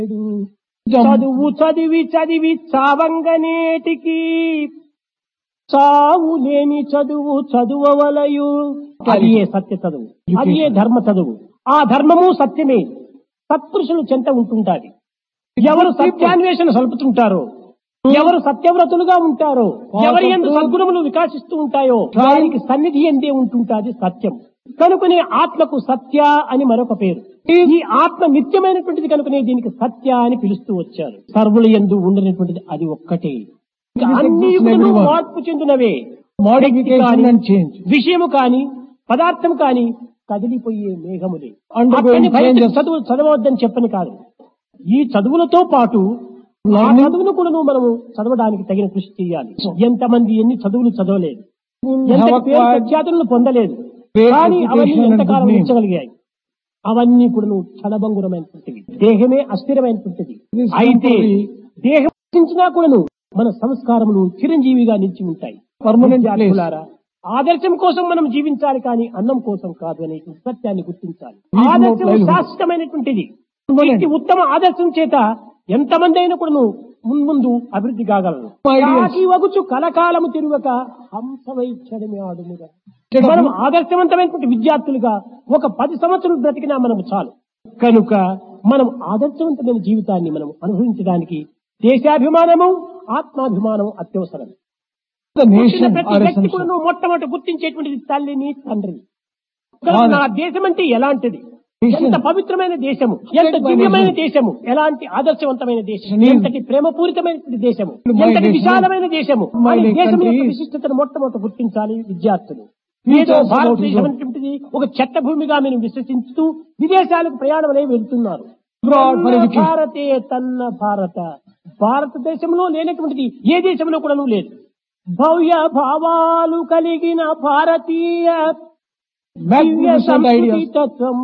చదువు చదివి చదివి చావంగనేటికి చావు లేని చదువు చదువవలయు అది ఏ సత్య చదువు అది ఏ ధర్మ చదువు ఆ ధర్మము సత్యమే సత్పురుషులు చెంత ఉంటుంటాది ఎవరు సత్యాన్వేషణ సలుపుతుంటారో ఎవరు సత్యవ్రతులుగా ఉంటారో ఎవరి ఎందు సద్గుణములు వికాసిస్తూ ఉంటాయో వారికి సన్నిధి ఎందే ఉంటుంటాది సత్యం కనుకనే ఆత్మకు సత్య అని మరొక పేరు ఈ ఆత్మ నిత్యమైనటువంటిది కనుకనే దీనికి సత్య అని పిలుస్తూ వచ్చారు సర్వుల ఎందు ఉండనటువంటిది అది ఒక్కటే ఇంకా అన్ని యుగములు మార్పు చెందినవే Modification వ్యక్తి కాని, and change. విషయము కాని పదార్థం కాని కదిలిపోయే మేఘములే Undergoing అక్కడి భయపెట్టి changes. చదువు చదవద్దని చెప్పని కాదు ఈ చదువులతో పాటు ఆ Learning. చదువును కూడా మనము చదవడానికి తగిన కృషి చేయాలి ఎంతమంది ఎన్ని చదువులు చదవలేదు have ఎంత పేరు acquired ప్రఖ్యాతులను పొందలేదు great కానీ అవన్నీ reputation and ఎంతకాలం good name. ఉంచగలిగాయి అవన్నీ కూడా క్షణభంగురమైనటువంటివి దేహమే అస్థిరమైనటువంటిది It is అయితే temporary. దేహం నశించినా కూడాను మన సంస్కారములు చిరంజీవిగా నిలిచి ఉంటాయి Permanent విద్యార్థులారా, ఆదర్శం కోసం మనం జీవించాలి కానీ అన్నం కోసం కాదు అనే సత్యాన్ని గుర్తించాలి Need no ఆదర్శం livelihood. శాశ్వతమైనటువంటిది Permanent. ఇట్టి ఉత్తమ ఆదర్శం చేత ఎంతమంది అయినా కూడాను మున్ముందు అభివృద్ధి కాగలరు My ideas. కాకి వగుచు కలకాలము తిరుగక హంసవైచ్చడమే ఆడుముగా Instead of- మనం ఆదర్శవంతమైనటువంటి విద్యార్థులుగా ఒక పది సంవత్సరాలు బ్రతికినా మనకు చాలు కనుక మనం ఆదర్శవంతమైన జీవితాన్ని మనం అనుభవించడానికి దేశాభిమానము ఆత్మాభిమానం అత్యవసరం The పుట్టిన nation ప్రతి are వ్యక్తి కూడా essential. నువ్వు మొట్టమొదటి గుర్తించేటువంటిది తల్లిని తండ్రిని కనుక Father. నా దేశం అంటే ఎలాంటిది Nation. ఎంత పవిత్రమైన దేశము ఎంత State by దివ్యమైన nation. దేశము ఎలాంటి ఆదర్శవంతమైన దేశం Name. ఎంతటి ప్రేమపూరితమైనటువంటి దేశము My ఎంతటి nation. విశాలమైన దేశము My అని దేశం యొక్క country is- విశిష్టతను మొట్టమొదటి గుర్తించాలి విద్యార్థులు Future ఏదో is about భారతదేశం to go. అనేటువంటిది ఒక చెత్త భూమిగా మీరు విశ్వసిస్తూ విదేశాలకు ప్రయాణమనే వెళ్తున్నారు Abroad for తన్న education. భారతే తన్న భారత భారతదేశంలో లేనటువంటిది ఏ దేశంలో కూడా లేదు భవ్య భావాలు కలిగిన భారతీయ దివ్య Magnificent సంస్కృతి ideas. తత్వం